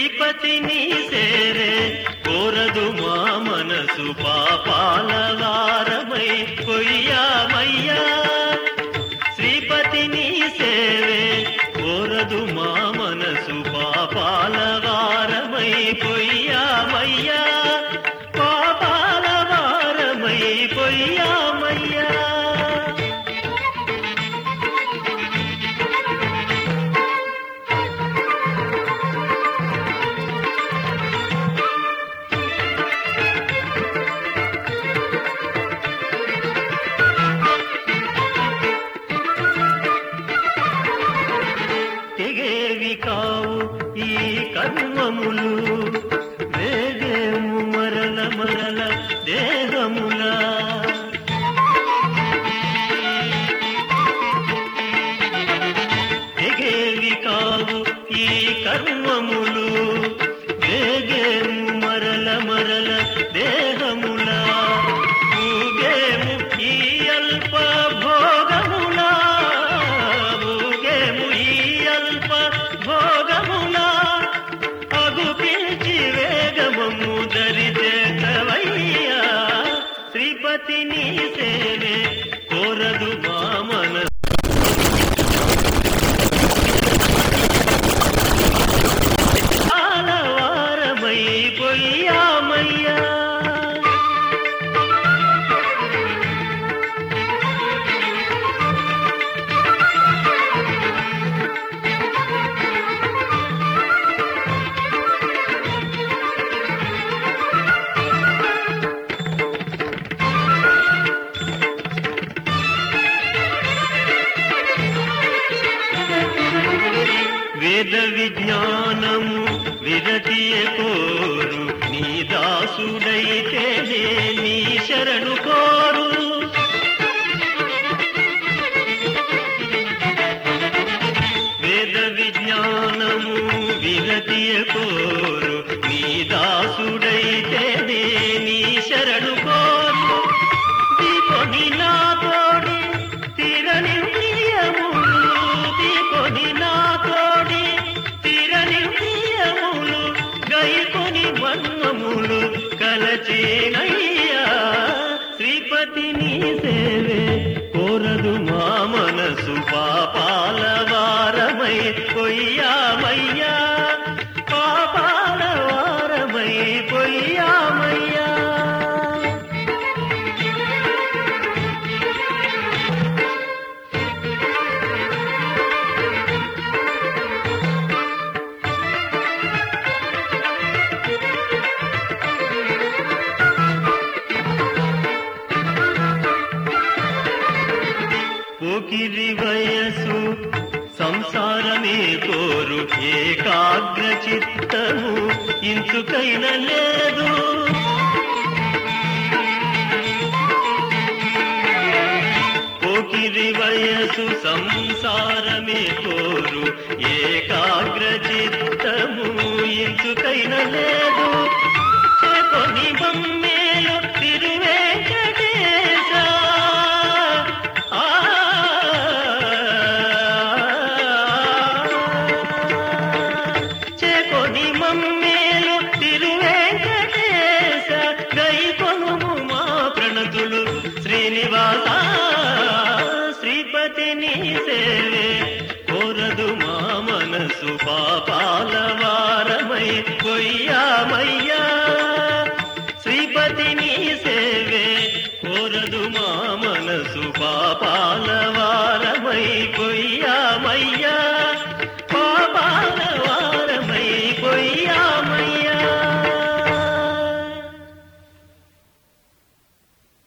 శ్రీపతి నీ సేరే కోరదు మా మనసు పాపాల వారమై కొయ్యామయ్యా శ్రీపతి నీ సేవే కోరదు మా మనసు పాపాల వారమై కొయ్యామయ్యా పాపాల వారమై కొయ్యామయ్యా తెగేవి కావు ఈ కర్మములు వేగేము మరల మరల దేహములా తెగేవి కావు ఈ కర్మములు వేగేము మరల మరల దేహములా ఊగేము ఈ అల్ప భోగములా ఊగేము ఈ అల్ప భోగములా అగుపించి వేగమము దరిచేతవయ్యా శ్రీపతి నీ సేవే కోరదు మా మన ఆలవారమై పొయ్యామయ్యా వేద విజ్ఞానము విరతియ కోరు నీ దాసుడైతేనే నీ శరణు కోరు వేద విజ్ఞానము విరతియ కోరు నీ దాసుడైతేనే నీ శరణు కోరు దీపని నా తోడి తీరని ప్రియములు దీపని నా తోడి తీరని ప్రియములు గైకొని మర్మములు కలచేనయ్యా శ్రీపతి నీ సేవే కోరదు మా మనసు పాపాల వారమై కొయ్యామయ్యా పాపాల వారమై కొయ్యామయ్యా పోకిరి వయసు సంసారమే కోరు ఏకాగ్ర చిత్తము ఇంచుకైన లేదు పోకిరి వయసు సంసారమే కోరు ఏకాగ్ర చిత్తము ఇంచుకైన లేదు చేకొని బొమ్మేలు తిరువేంకటేశ ఆ చేకొని మమ్మేలు తిరువేంకటేశ గైకొనుము మా ప్రణతులు శ్రీనివాస శ్రీపతి నీ సేవే కోరదు మా మనసు పాపాల వారమై కొయ్యామయ్యా శ్రీపతి నీ సేవే కోరదు మా మనసు పాపాల వారమై కొయ్యా